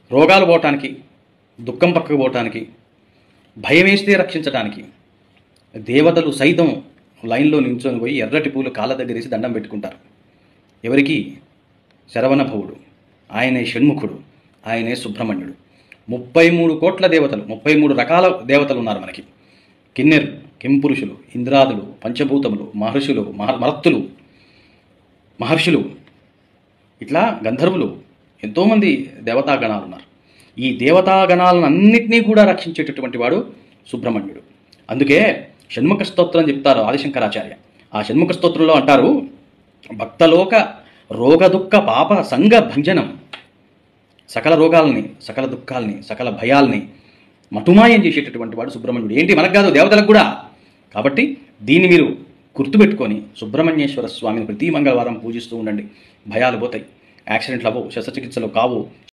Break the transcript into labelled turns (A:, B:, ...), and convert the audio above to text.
A: రోగాలు పోవటానికి దుఃఖం పక్కకు పోవటానికి భయం వేస్తే రక్షించడానికి దేవతలు సైతం లైన్లో నించొని పోయి ఎర్రటి పూలు కాళ్ళ దగ్గరేసి దండం పెట్టుకుంటారు ఎవరికి శరవణభవుడు ఆయనే షణ్ముఖుడు ఆయనే సుబ్రహ్మణ్యుడు ముప్పై మూడు కోట్ల దేవతలు ముప్పై మూడు రకాల దేవతలు ఉన్నారు మనకి కిన్నెరు కింపురుషులు ఇంద్రాదులు పంచభూతములు మహర్షులు మహ మరత్తులు మహర్షులు ఇట్లా గంధర్వులు ఎంతోమంది దేవతాగణాలు ఉన్నారు ఈ దేవతాగణాలను అన్నింటినీ కూడా రక్షించేటటువంటి వాడు సుబ్రహ్మణ్యుడు అందుకే షణ్ముఖ స్తోత్రం చెప్తారు ఆదిశంకరాచార్య ఆ షణ్ముఖ స్తోత్రంలో అంటారు భక్తలోక రోగ దుఃఖ పాప సంగ భంజనం సకల రోగాల్ని సకల దుఃఖాల్ని సకల భయాల్ని మటుమాయం చేసేటటువంటి వాడు సుబ్రహ్మణ్యుడు ఏంటి మనకు కాదు దేవతలకు కూడా కాబట్టి దీన్ని మీరు గుర్తుపెట్టుకొని సుబ్రహ్మణ్యేశ్వర స్వామిని ప్రతి మంగళవారం పూజిస్తూ ఉండండి భయాలు పోతాయి యాక్సిడెంట్లు అవ్వవు శస్త్రచికిత్సలు కావు